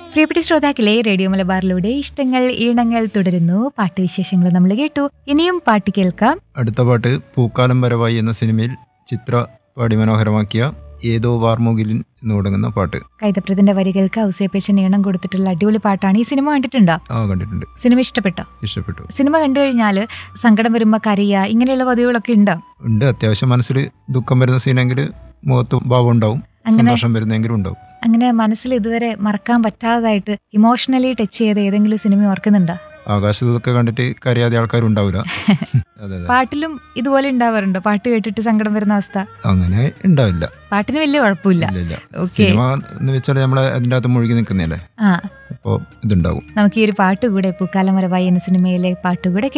പ്രിയപ്പെട്ട ശ്രോതാക്കളെ റേഡിയോ മലബാറിലൂടെ ഇഷ്ടങ്ങൾ ഈണങ്ങൾ തുടരുന്നു പാട്ട് വിശേഷങ്ങൾ നമ്മൾ കേട്ടു ഇനിയും പാട്ട് കേൾക്കാം അടുത്ത പാട്ട് പൂക്കാലം വരവായി എന്ന സിനിമയിൽ ചിത്ര പാടി മനോഹരമാക്കിയ ഏതോ വാർമുകിലിൻ എന്ന് തുടങ്ങുന്ന പാട്ട് കൈതപ്രത്തിന്റെ വരികൾക്ക് ഔസേപ്പച്ചൻ ഈണം കൊടുത്തിട്ടുള്ള അടിപൊളി പാട്ടാണ് ഈ സിനിമ കണ്ടിട്ടുണ്ടോ ആ കണ്ടിട്ടുണ്ട് സിനിമ ഇഷ്ടപ്പെട്ടോ ഇഷ്ടപ്പെട്ടു സിനിമ കണ്ടു കഴിഞ്ഞാൽ സങ്കടം വരുമ്പോൾ കരയുക ഇങ്ങനെയുള്ള പതിവുകളൊക്കെ ഉണ്ടോ ഉണ്ട് അത്യാവശ്യം മനസ്സിൽ ദുഃഖം വരുന്ന സീനെങ്കിൽ മുഖത്ത് ഭാവം ഉണ്ടാവും സന്തോഷം വരുന്നെങ്കിലും ഉണ്ടാവും അങ്ങനെ മനസ്സിൽ ഇതുവരെ മറക്കാൻ പറ്റാതായിട്ട് ഇമോഷണലി ടച്ച് ചെയ്ത ഏതെങ്കിലും സിനിമ ഓർക്കുന്നുണ്ടോ ആകാശത്തൊക്കെ കണ്ടിട്ട് കരയാതെ ആൾക്കാരുണ്ടാവില്ല അതെ അതെ പാട്ടിലും ഇതുപോലെ ഉണ്ടാവാറുണ്ടോ പാട്ട് കേട്ടിട്ട് സങ്കടം വരുന്ന അവസ്ഥ അങ്ങനെ ഉണ്ടാവില്ല പാട്ടിന് വലിയ കുഴപ്പമില്ല ഇല്ല ഇല്ല ഓക്കേ. സിനിമ എന്ന് വെച്ചാൽ നമ്മളെ അതിൻ്റെ അകത്ത് മുഴുകി നിൽക്കുന്നതല്ലേ ആ അപ്പോൾ ഇതുണ്ടാവും നമുക്ക് ഈ ഒരു പാട്ട് കൂടെ പൂക്കാലം വരവായി എന്ന സിനിമയിലെ പാട്ട് കൂടെ